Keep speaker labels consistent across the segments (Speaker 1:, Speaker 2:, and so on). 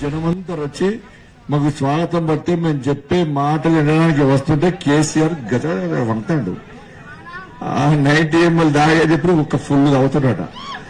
Speaker 1: జనమంతా వచ్చి మాకు స్వాగతం బట్టి మేము చెప్పే మాటలు వినడానికి వస్తుంటే కేసీఆర్ గత వంటాడు ఆ నైన్టీ ఎంఎల్ దాగేటప్పుడు ఒక ఫుల్ తాగుతాడట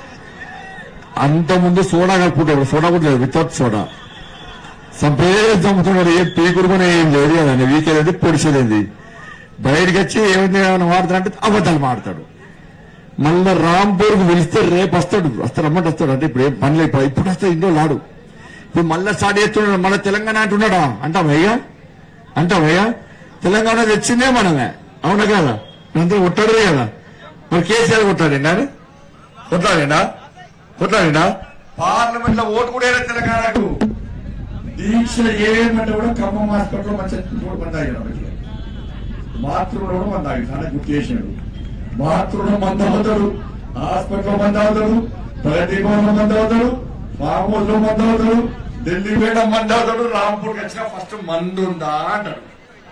Speaker 1: అంత ముందు సోడా కలుపుకుంటాడు సోడా కూడా లేదు వితౌట్ సోడా సంపేజ్ చంపుతున్నాడు ఏం పీకురుమని ఏం లేదు కదండి వీకెండ్ అంటే పొడిచేది బయటకు వచ్చి ఏమైంది ఏమైనా మాడతాడంటే అబద్ధాలు మాడతాడు మళ్ళా రాంపూర్కి పిలిస్తే రేపు వస్తాడు వస్తాడు రమ్మంటే వస్తాడు అంటే ఇప్పుడు ఏం పని లేదు ఇప్పుడు ఇప్పుడు వస్తాడు ఇంట్లో లాడు ఇప్పుడు మళ్ళా స్టార్ట్ చేస్తున్నాడు మళ్ళీ తెలంగాణ అంటున్నాడా అంటామయ్యా అంటామయ్యా తెలంగాణ తెచ్చిందే మనమే అవునా కదా అందరూ కొట్టాడు కదా మరి కేసీఆర్ కొట్టాడండి అని కొట్లాడండా కొట్లాడండా పార్లమెంట్ లో ఓటు కూడా వేయలేదు తెలంగాణకు దీక్ష ఏమంటే కూడా ఖమ్మం హాస్పిటల్ మంచి కూడా మందాగినాడు బాత్రూంలో కూడా మందాగి చాలా గుర్తు చేసినాడు బాత్రూంలో మంద అవుతాడు హాస్పిటల్లో మంద అవుతాడు ప్రగతి భవన్లో మంద అవుతాడు ఫామ్ హౌస్ లో మంద అవుతాడు ఢిల్లీ వేడ మంద అవుతాడు రాంపూర్ వచ్చిన ఫస్ట్ మందు ఉందా అంటాడు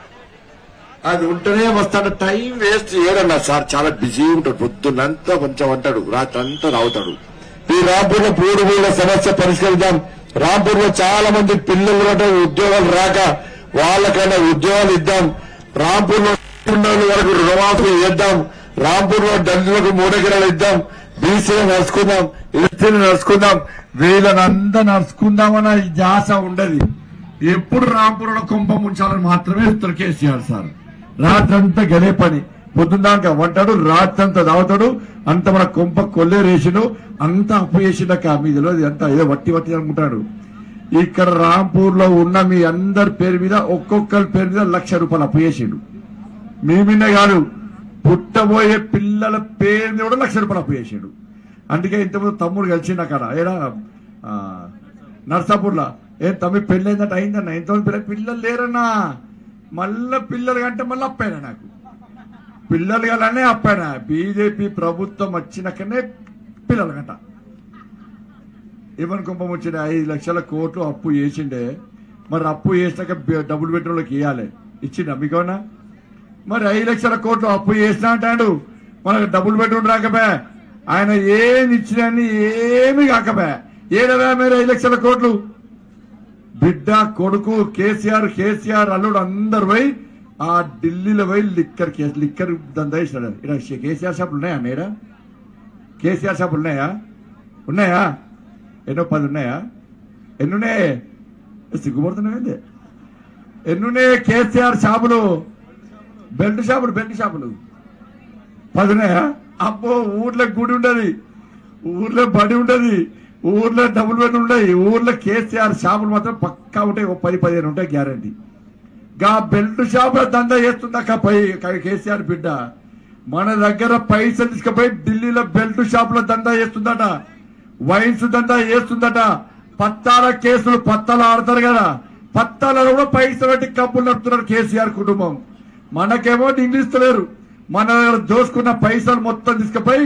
Speaker 1: అది ఉంటేనే వస్తాడు టైం వేస్ట్ చేయడన్నా సార్ చాలా బిజీ ఉంటాడు పొద్దున్నంతా కొంచెం అంటాడు రాత్రి అంతా రావుతాడు ఈ రాంపూర్ లో పూడు పూడ సమస్య పరిష్కరిద్దాం రాంపూర్ లో చాలా మంది పిల్లలు కూడా ఉద్యోగాలు రాక వాళ్ళకైనా ఉద్యోగాలు ఇద్దాం రాంపూర్ లో ఉన్న వరకు రుణమాఫీ చేద్దాం రాంపూర్ లో దళితులకు మూడెకరాలు ఇద్దాం బీసీలు నడుచుకుందాం ఎస్టీలు నడుచుకుందాం వీళ్ళనంతా నడుచుకుందామన్న ఈ ధ్యాస ఉండదు ఎప్పుడు రాంపూర్లో కుంభ ముంచాలని మాత్రమే ఇస్తారు కేసీఆర్ సార్ రాత్రంతా గదే పని పొద్దున్నాక వంటాడు రాత్రంతా తాగుతాడు అంత మన కొంప కొల్లేరేసిను అంత అప్పు చేసిండక మీదిలో అంతా ఏదో వట్టి వట్టి అనుకుంటాడు ఇక్కడ రాంపూర్ లో ఉన్న మీ అందరి పేరు మీద ఒక్కొక్కరి పేరు మీద లక్ష రూపాయలు అప్పు చేసిండు మీ మీద కాదు పుట్టబోయే పిల్లల పేరు మీద కూడా లక్ష రూపాయలు అప్పు చేసిండు అందుకే ఇంతకుముందు తమ్ముడు కలిసిండు అక్కడ ఏడా ఆ, నర్సాపూర్లో ఏం తమ్మి పెళ్ళి అయిందంటే అయిందన్న ఎంతమంది పిల్లలు పిల్లలు లేరన్నా మళ్ళా పిల్లలు కంటే మళ్ళీ అప్పాయినా నాకు పిల్లలు కలనే అప్పాయినా బీజేపీ ప్రభుత్వం వచ్చినాకనే పిల్లలు కంట ఏమని కుంభం వచ్చిన ఐదు లక్షల కోట్లు అప్పు చేసిండే మరి అప్పు చేసినాక బె- డబుల్ బెడ్రూమ్లోకి ఇవ్వాలి ఇచ్చిండా మీకన్నా మరి ఐదు లక్షల కోట్లు అప్పు చేసినా అంటాడు మనకు డబుల్ బెడ్రూమ్ రాకపే ఆయన ఏమి ఇచ్చినా ఏమి కాకపే ఏడవే మీరు ఐదు లక్షల కోట్లు బిడ్డ కొడుకు కేసీఆర్ కేసీఆర్ అల్లుడు అందరు పోయి ఆ ఢిల్లీలో పోయి లిక్కర్ కేసు లిక్కర్ దందా ఇస్తాడు ఇక్కడ కేసీఆర్ షాపులు ఉన్నాయా మేడ కేసీఆర్ షాపులు ఉన్నాయా ఉన్నాయా ఎన్నో పది ఉన్నాయా ఎన్ని ఉన్నాయి సిగ్గుపడుతున్నాయండి ఎన్ని ఉన్నాయి కేసీఆర్ షాపులు బెల్ట్ షాపులు బెల్ట్ షాపులు పది ఉన్నాయా అబ్బో ఊర్లో గుడి ఉండదు ఊర్లో బడి ఉండదు ఊర్లో డబుల్ బెడ్ ఉండయి ఊర్లో కేసీఆర్ షాపులు మాత్రం పక్కా ఉంటాయి ఓ పది పదిహేను ఉంటాయి గ్యారంటీ గా బెల్ట్ షాపుల దందా చేస్తుందక్క పై క- కేసీఆర్ బిడ్డ మన దగ్గర పైసలు తీసుకుపోయి ఢిల్లీలో బెల్ట్ షాపుల దందా చేస్తుందట వైన్స్ దందా చేస్తుందట పత్తాల కేసులు పత్తాలు ఆడతారు కదా పత్తాలలో కూడా పైసలు పెట్టి కప్పులు నడుపుతున్నారు కేసీఆర్ కుటుంబం మనకేమో ఇంగ్లీష్ లేరు మన దగ్గర దోసుకున్న పైసలు మొత్తం తీసుకుపోయి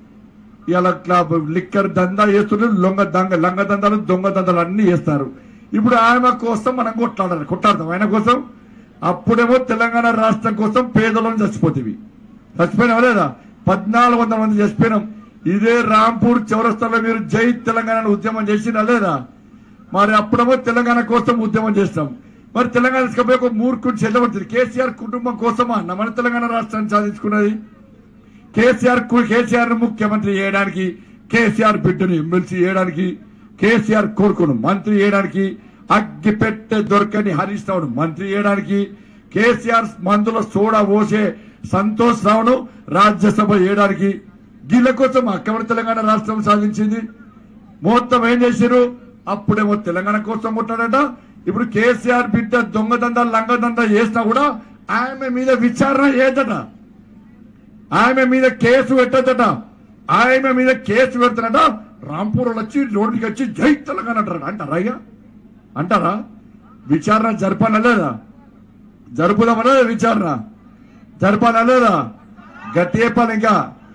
Speaker 1: ఇలా ఇట్లా లిక్కర్ దందా చేస్తున్నారు లొంగ దంగ లంగ దందాలు దొంగ దందాలు అన్ని చేస్తారు ఇప్పుడు ఆయన కోసం మనం కొట్లాడాలి కొట్లాడతాం ఆయన కోసం అప్పుడేమో తెలంగాణ రాష్ట్రం కోసం పేదలను చచ్చిపోతేవి చచ్చిపోయినా లేదా పద్నాలుగు వందల మంది చచ్చిపోయినాం ఇదే రాంపూర్ చౌరస్తాలో మీరు జై తెలంగాణ ఉద్యమం చేసినా లేదా మరి అప్పుడేమో తెలంగాణ కోసం ఉద్యమం చేస్తాం మరి తెలంగాణ తీసుకపోయి ఒక మూర్ఖుడు చెల్లబడుతుంది కేసీఆర్ కుటుంబం కోసమా అన్న మన తెలంగాణ రాష్ట్రాన్ని సాధించుకున్నది కేసీఆర్ కు- కేసీఆర్ ను ముఖ్యమంత్రి చేయడానికి కేసీఆర్ బిడ్డను ఎమ్మెల్సీ చేయడానికి కేసీఆర్ కొడుకును మంత్రి చేయడానికి అగ్గి పెట్టే దొరకని హరీష్ రావును మంత్రి చేయడానికి కేసీఆర్ మందుల సోడా పోసే సంతోష్ రావును రాజ్యసభ చేయడానికి గిల్ల కోసం అక్కడ తెలంగాణ రాష్ట్రం సాధించింది మొత్తం ఏం చేశారు అప్పుడేమో తెలంగాణ కోసం కొట్టాడట ఇప్పుడు కేసీఆర్ బిడ్డ దొంగదండ లంగదండ చేసినా కూడా ఆమె మీద విచారణ చేయదట ఆమె మీద కేసు పెట్టదట ఆమె మీద కేసు పెడతాడట రాంపూర్ వచ్చి రోడ్డుకి వచ్చి జై తెలంగాణ అంటారు అంటారా అయ్యా అంటారా విచారణ జరపాలా లేదా జరుపుదామా లేదా విచారణ జరపాలా లేదా గట్టి చెప్పాలి ఇంకా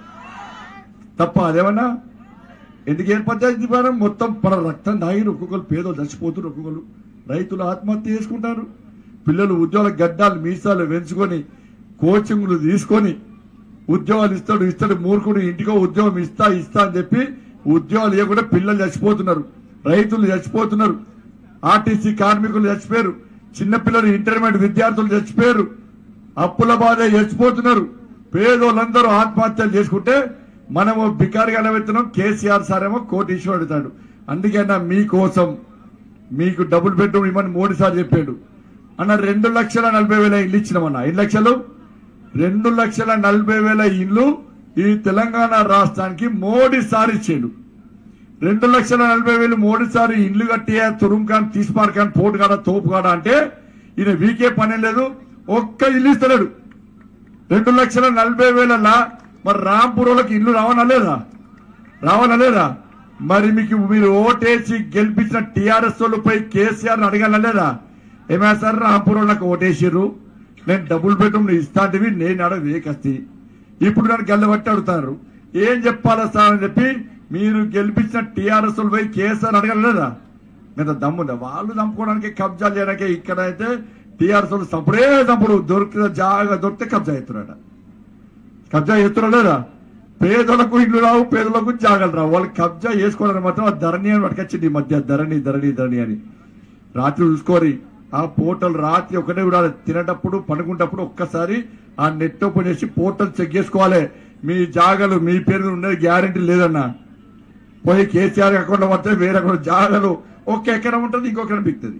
Speaker 1: తప్ప అదేమన్నా ఎందుకు ఏర్పడ్డాయి మనం మొత్తం మన రక్తం దాగిరు ఒక్కొక్కరు పేదలు చచ్చిపోతున్నారు ఒక్కొక్కరు రైతులు ఆత్మహత్య చేసుకుంటారు పిల్లలు ఉద్యోగాల గడ్డాలు మీసాలు పెంచుకొని కోచింగ్లు తీసుకొని ఉద్యోగాలు ఇస్తాడు ఇస్తాడు మూర్ఖుడు ఇంటికో ఉద్యోగం ఇస్తా ఇస్తా అని చెప్పి ఉద్యోగాలు ఇవ్వకుండా పిల్లలు చచ్చిపోతున్నారు రైతులు చచ్చిపోతున్నారు ఆర్టీసీ కార్మికులు చచ్చిపోయారు చిన్నపిల్లలు ఇంటర్మీడియట్ విద్యార్థులు చచ్చిపోయారు అప్పుల బాధ చచ్చిపోతున్నారు పేదోళ్ళందరూ ఆత్మహత్యలు చేసుకుంటే మనము బికారిగా వెళ్తున్నాం కేసీఆర్ సార్ ఏమో కోటీశ్వరుడు అడుగుతాడు అందుకన్నా మీకోసం మీకు డబుల్ బెడ్రూమ్ ఇవ్వని మోడీ సార్ చెప్పాడు అన్న రెండు లక్షల నలభై వేల ఇల్లు ఇచ్చినామన్న ఎన్ని లక్షలు రెండు లక్షల నలభై వేల ఇల్లు ఈ తెలంగాణ రాష్ట్రానికి మోడీ సార్ ఇచ్చాడు రెండు లక్షల నలభై వేలు మోడీ సార్ ఇల్లు కట్టి తురుంకాన్ తీసుపార్కాన్ పోటు కాడ తోపు కాడ అంటే ఈయన వీకే పని లేదు ఒక్క ఇల్లు ఇస్తలేడు రెండు లక్షల నలభై వేలలా మరి రాంపురంలోకి ఇల్లు రావనా లేదా రావాలా లేదా మరి మీకు మీరు ఓటేసి గెలిపించిన టీఆర్ఎస్ వాళ్ళపై కేసీఆర్ అడగాల లేదా ఏమైనా సార్ రాంపురం నాకు ఓటేసిర్రు నేను డబుల్ బెడ్రూమ్ ఇస్తాంటివి నేను అడగ వేకస్తి ఇప్పుడు నన్ను గల్లబట్టి అడుగుతారు ఏం చెప్పాలా సార్ అని చెప్పి మీరు గెలిపించిన టీఆర్ఎస్ వాళ్ళపై కేసీఆర్ అడగాల లేదా మీద దమ్ముందా వాళ్ళు చంపుకోవడానికి కబ్జా చేయడానికి ఇక్కడ అయితే టీఆర్ఎస్ వాళ్ళు చంపుడే చంపుడు దొరికిన జాగా దొరికితే కబ్జా అవుతున్నాడు కబ్జా చేస్తున్నా లేదా పేదలకు ఇల్లు రావు పేదలకు జాగలు రావు వాళ్ళు కబ్జా చేసుకోవడానికి మాత్రం ఆ ధరణి అని పట్టుకొచ్చింది ఈ మధ్య ధరణి ధరణి ధరణి అని రాత్రి చూసుకోరి ఆ పోర్టల్ రాత్రి ఒకటే కూడా తినేటప్పుడు పడుకుంటప్పుడు ఒక్కసారి ఆ నెట్ ఓపెన్ చేసి పోర్టల్ చెక్ చేసుకోవాలి మీ జాగలు మీ పేరు మీద ఉండేది గ్యారంటీ లేదన్నా పోయి కేసీఆర్ అకౌంట్ పడితే వేరే అకౌంట్ జాగలు ఒక ఎకరం ఉంటుంది ఇంకొక ఎకరం బిక్తుంది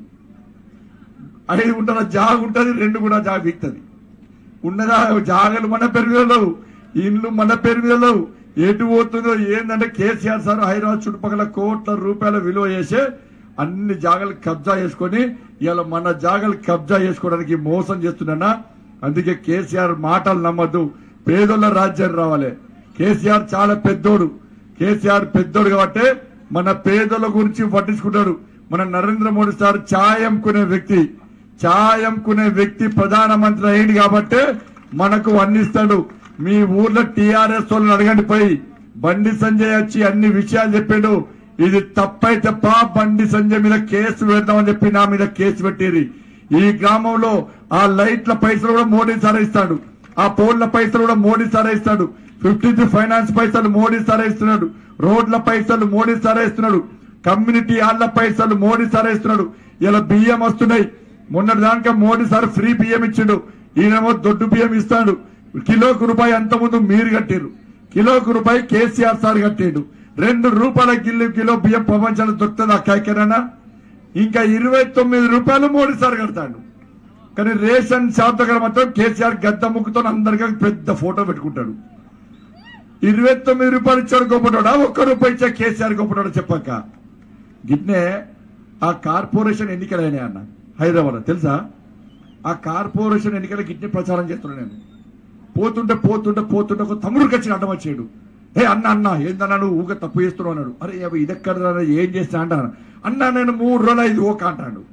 Speaker 1: ఐదు ఉంటుంది జాగ ఉంటుంది రెండు కూడా జాగ బిక్తుంది ఉన్నదా జాగలు మన పేరు మీద లేవు ఇండ్లు మన పేరు మీద లేవు ఎటు పోతుందో ఏంటంటే కేసీఆర్ సార్ హైదరాబాద్ చుట్టుపక్కల కోట్ల రూపాయల విలువ చేసే అన్ని జాగలు కబ్జా చేసుకొని ఇవాళ మన జాగలు కబ్జా చేసుకోవడానికి మోసం చేస్తున్నా అందుకే కేసీఆర్ మాటలు నమ్మద్దు పేదోళ్ళ రాజ్యం రావాలి కేసీఆర్ చాలా పెద్దోడు కేసీఆర్ పెద్దోడు కాబట్టి మన పేదల గురించి పట్టించుకుంటాడు మన నరేంద్ర మోడీ సార్ ఛాయ్ అమ్ముకునే వ్యక్తి ఛాయ్ అమ్ముకునే వ్యక్తి ప్రధానమంత్రి అయింది కాబట్టి మనకు అందిస్తాడు మీ ఊర్లో టీఆర్ఎస్ వాళ్ళని అడగండి పోయి బండి సంజయ్ వచ్చి అన్ని విషయాలు చెప్పాడు ఇది తప్పైతే పా బండి సంజయ్ మీద కేసు పెడతామని చెప్పి నా మీద కేసు పెట్టేది ఈ గ్రామంలో ఆ లైట్ల పైసలు కూడా మోడీ సార్ ఇస్తాడు ఆ పోల్ల పైసలు కూడా మోడీ సార్ ఇస్తాడు ఫిఫ్టీ ఫైనాన్స్ పైసలు మోడీ సార్ ఇస్తున్నాడు రోడ్ల పైసలు మోడీ సార్ ఇస్తున్నాడు కమ్యూనిటీ హాల్ల పైసలు మోడీ సార్ ఇస్తున్నాడు ఇలా బియ్యం వస్తున్నాయి మొన్నటి దానిక మోడీ సార్ ఫ్రీ బియ్యం ఇచ్చిండు ఈయనేమో దొడ్డు బియ్యం ఇస్తాడు కిలోకు రూపాయి అంత ముందు మీరు కట్టిరు కిలోకు రూపాయి కేసీఆర్ సార్ కట్టిండు రెండు రూపాయల కిలో కిలో బియ్యం ప్రపంచంలో దొరుకుతుంది ఆ కాయకరణ ఇంకా ఇరవై తొమ్మిది రూపాయలు మోడీ సార్ కడతాడు కానీ రేషన్ షాప్ దగ్గర మాత్రం కేసీఆర్ గద్ద ముక్కుతో అందరికీ పెద్ద ఫోటో పెట్టుకుంటాడు ఇరవై తొమ్మిది రూపాయలు ఇచ్చాడు గొప్పటోడా ఒక్క రూపాయి ఇచ్చా కేసీఆర్ గొప్పటోడా చెప్పాక గిట్నే ఆ కార్పొరేషన్ ఎన్నికలు అయినాయి అన్న హైదరాబాద్ తెలుసా ఆ కార్పొరేషన్ ఎన్నికల గిట్నే ప్రచారం చేస్తున్నా నేను పోతుంటే పోతుంటే పోతుంటే ఒక తమ్ముడికి వచ్చి అడ్డం వచ్చాడు ఏ అన్న అన్న ఏందన్నా నువ్వు ఊగా తప్పు చేస్తున్నావు అన్నాడు అరే అవి ఇదెక్కడ ఏం చేస్తా అంటాను అన్న నేను మూడు రోజులు ఐదు ఓక అంటాడు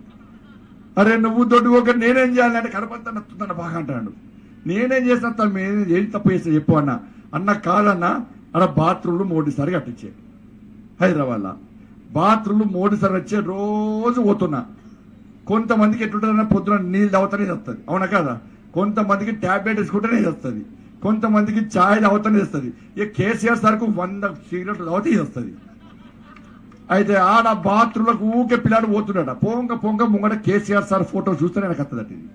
Speaker 1: అరే నువ్వు దొడ్డు ఒక నేనేం చేయాలి అంటే కడపంతా నత్తుందన్న బాగా అంటాడు నేనేం చేసిన తను నేను ఏం తప్పు చేస్తా చెప్పు అన్న అన్న కాదన్న అక్కడ బాత్రూమ్లు మూడుసారి కట్టించే హైదరాబాద్లో బాత్రూమ్లు మూడుసారి వచ్చే రోజు పోతున్నా కొంతమందికి ఎట్లుంటుందన్న పొద్దున నీళ్ళు తాగుతానే వస్తుంది అవునా కదా కొంతమందికి ట్యాబ్లెట్ వేసుకుంటేనే వస్తుంది కొంతమందికి ఛాయ్ తాగుతానే వస్తుంది ఇక కేసీఆర్ సార్కు వంద సిగరెట్లు తాగితే వస్తుంది అయితే ఆడ బాత్రూంలకు ఊకే పిల్లాడు పోతున్నాడు పొంగ పొంగ ముంగట కేసీఆర్ సార్ ఫోటో చూస్తేనే నాకు వస్తుందట ఇది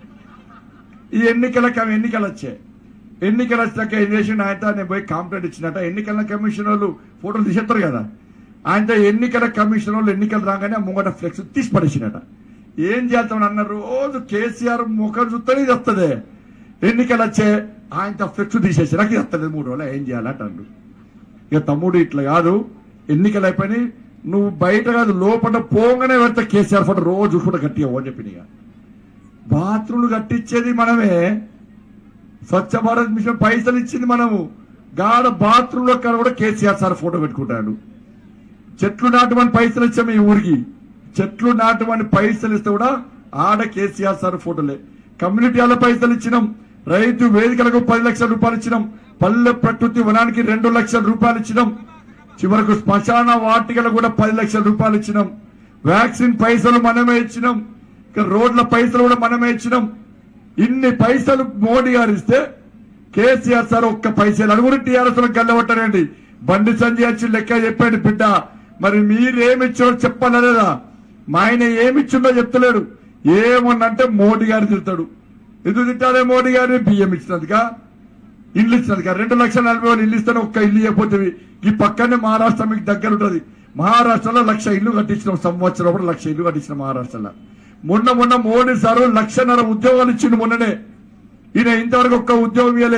Speaker 1: ఈ ఎన్నికలకు అవి ఎన్నికలు వచ్చాయి ఎన్నికలు వచ్చాక ఏం చేసిండు ఆయన నేను పోయి కాంప్లైంట్ ఇచ్చినట్ట ఎన్నికల కమిషన్ వాళ్ళు ఫోటోలు తీసేస్తారు కదా ఆయనతో ఎన్నికల కమిషన్ వాళ్ళు ఎన్నికలు రాగానే ఆ ముంగట ఫ్లెక్స్ తీసి పడేసినట ఏం చేస్తామని అన్న రోజు కేసీఆర్ ముఖం చూస్తేనే వస్తుంది ఎన్నికలు వచ్చే ఆయనతో ఫ్లెక్స్ తీసేసి నాకు ఇది వస్తలేదు మూడు రోజులు ఏం చేయాలంటాడు ఇక తమ్ముడు ఇట్లా కాదు ఎన్నికలు అయిపోయినాయి నువ్వు బయట కాదు లోపల పోగానే పెడతా కేసీఆర్ ఫోటో రోజు చూసుకుంటా కట్టియావు అని చెప్పింది ఇక బాత్రూమ్లు కట్టించేది మనమే స్వచ్ఛ భారత్ మిషన్ పైసలు ఇచ్చింది మనము గాడ బాత్రూమ్ లో కూడా కేసీఆర్ సార్ ఫోటో పెట్టుకుంటాడు చెట్లు నాటమని పైసలు ఇచ్చాము ఈ ఊరికి చెట్లు నాటమని పైసలు ఇస్తే కూడా ఆడ కేసీఆర్ సార్ ఫోటోలే కమ్యూనిటీ హాల పైసలు ఇచ్చినాం రైతు వేదికలకు పది లక్షల రూపాయలు ఇచ్చినాం పల్లె ప్రకృతి వనానికి రెండు లక్షల రూపాయలు ఇచ్చినాం చివరకు శ్మశాన వాటికలు కూడా పది లక్షల రూపాయలు ఇచ్చినాం వ్యాక్సిన్ పైసలు మనమే ఇచ్చినాం ఇక రోడ్ల పైసలు కూడా మనమే ఇచ్చినాం ఇన్ని పైసలు మోడీ గారు ఇస్తే కేసీఆర్ సార్ ఒక్క పైసలు అడుగురు టీఆర్ఎస్ గల్లబట్టారండి బండి సంజయ్ వచ్చి లెక్క చెప్పాడు బిడ్డ మరి మీరేమిచ్చారో చెప్పాలా లేదా మా ఆయన ఏమిచ్చిందో చెప్తలేడు ఏమన్నంటే మోడీ గారు తిడతాడు ఎందుకు తిట్టాలే మోడీ గారిని బియ్యం ఇచ్చినందుక ఇల్లు ఇచ్చినందుక రెండు లక్షల నలభై వేలు ఇల్లు ఇస్తాను ఒక్క ఇల్లు ఇవ్వకపోతే ఈ పక్కనే మహారాష్ట్ర మీకు దగ్గర ఉంటది మహారాష్ట్రలో లక్ష ఇల్లు కట్టించిన సంవత్సరం కూడా లక్ష ఇల్లు కట్టించిన మహారాష్ట్రలో మొన్న మొన్న మోడీ సారు లక్షన్నర ఉద్యోగాలు ఇచ్చిండు మొన్ననే ఈయన ఇంతవరకు ఒక్క ఉద్యోగం ఇవ్వలే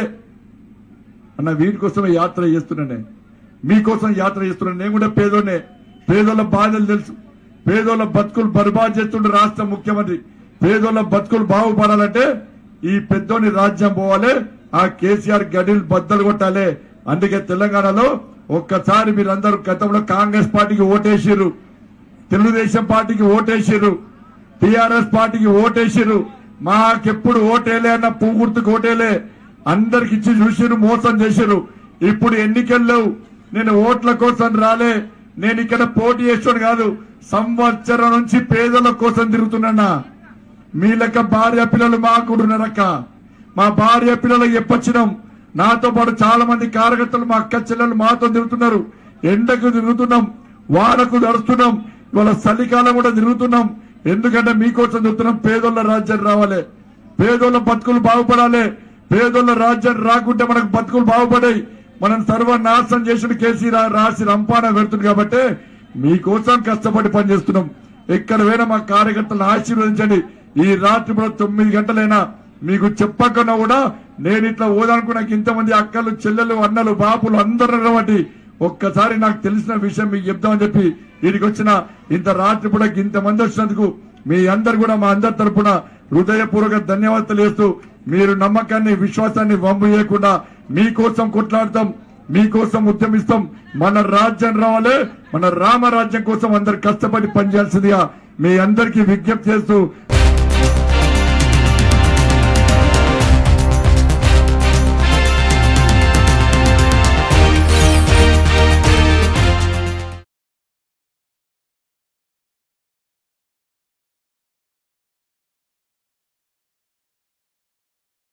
Speaker 1: అన్న వీటి కోసమే యాత్ర చేస్తున్నానే మీకోసం యాత్ర చేస్తున్నాను నేను కూడా పేదోనే పేదోళ్ళ బాధలు తెలుసు పేదోళ్ళ బతుకులు బర్బాద్ చేస్తుండే రాష్ట్ర ముఖ్యమంత్రి పేదోళ్ళ బతుకులు బాగుపడాలంటే ఈ పెద్దోని రాజ్యం పోవాలి ఆ కేసీఆర్ గడిలు బద్దలు కొట్టాలి అందుకే తెలంగాణలో ఒక్కసారి మీరందరూ గతంలో కాంగ్రెస్ పార్టీకి ఓటేసిర్రు తెలుగుదేశం పార్టీకి ఓటేసిర్రు టిఆర్ఎస్ పార్టీకి ఓటేసిర్రు మాకెప్పుడు ఓటేలే అన్న పువ్వు గుర్తుకు ఓటేలే అందరికి ఇచ్చి చూసిరు మోసం చేసిరు ఇప్పుడు ఎన్నికల్లో నేను ఓట్ల కోసం రాలే నేను ఇక్కడ పోటీ చేస్తాను కాదు సంవత్సరం నుంచి పేదల కోసం తిరుగుతున్నా మీ లెక్క భార్య పిల్లలు మాకుడున్నారక్క మా భార్య పిల్లలు ఎప్పొచ్చినాం నాతో పాటు చాలా మంది కార్యకర్తలు మా అక్క చెల్లెలు మాతో తిరుగుతున్నారు ఎండకు తిరుగుతున్నాం వానకు నడుస్తున్నాం ఇవాళ చలికాలం కూడా తిరుగుతున్నాం ఎందుకంటే మీకోసం తిరుగుతున్నాం పేదోళ్ళ రాజ్యం రావాలి పేదోళ్ళ బతుకులు బాగుపడాలి పేదోళ్ళ రాజ్యం రాకుంటే మనకు బతుకులు బాగుపడాయి మనం సర్వనాశనం చేసిన కేసీ రా- రాసి రంపాన పెడుతుంది కాబట్టి మీకోసం కష్టపడి పనిచేస్తున్నాం ఎక్కడ పోయినా మా కార్యకర్తలను ఆశీర్వదించండి ఈ రాత్రి కూడా తొమ్మిది గంటలైనా మీకు చెప్పకుండా కూడా నేను ఇట్లా ఓదనుకున్న ఇంతమంది అక్కలు చెల్లెలు అన్నలు బాపులు అందరూ కాబట్టి ఒక్కసారి నాకు తెలిసిన విషయం మీకు చెప్దామని చెప్పి వీడికి వచ్చిన ఇంత రాత్రి కూడా ఇంతమంది వచ్చినందుకు మీ అందరు కూడా మా అందరి తరపున హృదయపూర్వక ధన్యవాదాలు తెలియస్తూ మీరు నమ్మకాన్ని విశ్వాసాన్ని వంపు చేయకుండా మీకోసం కొట్లాడతాం మీకోసం ఉద్యమిస్తాం మన రాజ్యం రావాలి మన రామరాజ్యం కోసం అందరు కష్టపడి పనిచేయాల్సిందిగా మీ అందరికీ విజ్ఞప్తి చేస్తూ